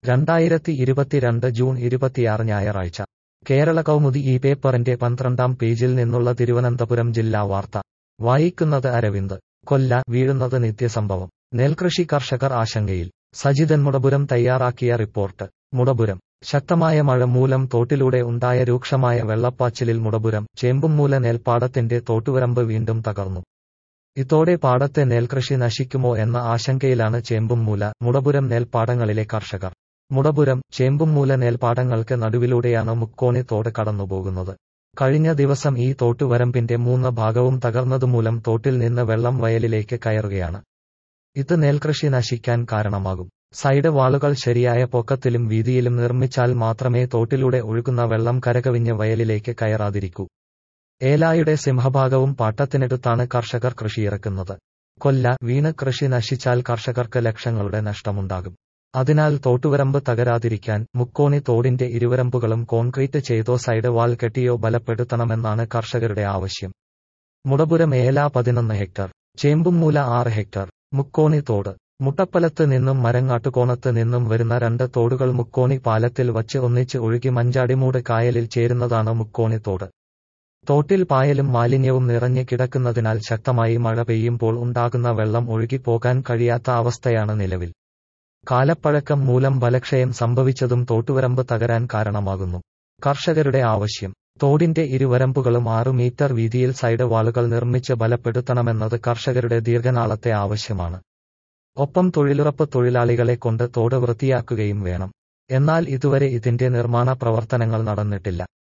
രണ്ടായിരത്തി ഇരുപത്തിരണ്ട് ജൂൺ ഇരുപത്തിയാറ് ഞായറാഴ്ച കേരള കൗമുദി ഈ പേപ്പറിന്റെ പന്ത്രണ്ടാം പേജിൽ നിന്നുള്ള തിരുവനന്തപുരം ജില്ലാ വാർത്ത വായിക്കുന്നത് അരവിന്ദ് കൊല്ല വീഴുന്നത് നിത്യസംഭവം നെൽകൃഷി കർഷകർ ആശങ്കയിൽ സജിതൻ മുടപുരം തയ്യാറാക്കിയ റിപ്പോർട്ട് മുടപുരം ശക്തമായ മഴ മൂലം തോട്ടിലൂടെ ഉണ്ടായ രൂക്ഷമായ വെള്ളപ്പാച്ചിലിൽ മുടപുരം ചേമ്പുംമൂല നെൽപ്പാടത്തിന്റെ തോട്ടുവരമ്പ് വീണ്ടും തകർന്നു ഇതോടെ പാടത്തെ നെൽകൃഷി നശിക്കുമോ എന്ന ആശങ്കയിലാണ് ചേമ്പുംമൂല മുടപുരം നെൽപ്പാടങ്ങളിലെ കർഷകർ മുടപുരം ചേമ്പുംമൂല നെൽപ്പാടങ്ങൾക്ക് നടുവിലൂടെയാണ് മുക്കോണി തോട് കടന്നുപോകുന്നത് കഴിഞ്ഞ ദിവസം ഈ തോട്ടുവരമ്പിന്റെ മൂന്ന് ഭാഗവും തകർന്നതുമൂലം തോട്ടിൽ നിന്ന് വെള്ളം വയലിലേക്ക് കയറുകയാണ് ഇത് നെൽകൃഷി നശിക്കാൻ കാരണമാകും സൈഡ് വാളുകൾ ശരിയായ പൊക്കത്തിലും വീതിയിലും നിർമ്മിച്ചാൽ മാത്രമേ തോട്ടിലൂടെ ഒഴുകുന്ന വെള്ളം കരകവിഞ്ഞ് വയലിലേക്ക് കയറാതിരിക്കൂ ഏലായുടെ സിംഹഭാഗവും പാട്ടത്തിനെടുത്താണ് കർഷകർ കൃഷിയിറക്കുന്നത് കൊല്ല വീണ് കൃഷി നശിച്ചാൽ കർഷകർക്ക് ലക്ഷങ്ങളുടെ നഷ്ടമുണ്ടാകും അതിനാൽ തോട്ടുവരമ്പ് തകരാതിരിക്കാൻ മുക്കോണി തോടിന്റെ ഇരുവരമ്പുകളും കോൺക്രീറ്റ് ചെയ്തോ സൈഡ് വാൾ കെട്ടിയോ ബലപ്പെടുത്തണമെന്നാണ് കർഷകരുടെ ആവശ്യം മുടപുരം ഏല പതിനൊന്ന് ഹെക്ടർ ചേമ്പുംമൂല ആറ് ഹെക്ടർ മുക്കോണി തോട് മുട്ടപ്പലത്ത് നിന്നും മരങ്ങാട്ടുകോണത്ത് നിന്നും വരുന്ന രണ്ട് തോടുകൾ മുക്കോണി പാലത്തിൽ വച്ച് ഒന്നിച്ച് ഒഴുകി മഞ്ചാടിമൂട് കായലിൽ ചേരുന്നതാണ് മുക്കോണി തോട് തോട്ടിൽ പായലും മാലിന്യവും നിറഞ്ഞു കിടക്കുന്നതിനാൽ ശക്തമായി മഴ പെയ്യുമ്പോൾ ഉണ്ടാകുന്ന വെള്ളം ഒഴുകിപ്പോകാൻ കഴിയാത്ത അവസ്ഥയാണ് നിലവിൽ കാലപ്പഴക്കം മൂലം ബലക്ഷയം സംഭവിച്ചതും തോട്ടുവരമ്പ് തകരാൻ കാരണമാകുന്നു കർഷകരുടെ ആവശ്യം തോടിന്റെ ഇരുവരമ്പുകളും ആറു മീറ്റർ വീതിയിൽ സൈഡ് വാളുകൾ നിർമ്മിച്ച് ബലപ്പെടുത്തണമെന്നത് കർഷകരുടെ ദീർഘനാളത്തെ ആവശ്യമാണ് ഒപ്പം തൊഴിലുറപ്പ് തൊഴിലാളികളെ കൊണ്ട് തോട് വൃത്തിയാക്കുകയും വേണം എന്നാൽ ഇതുവരെ ഇതിന്റെ നിർമ്മാണ പ്രവർത്തനങ്ങൾ നടന്നിട്ടില്ല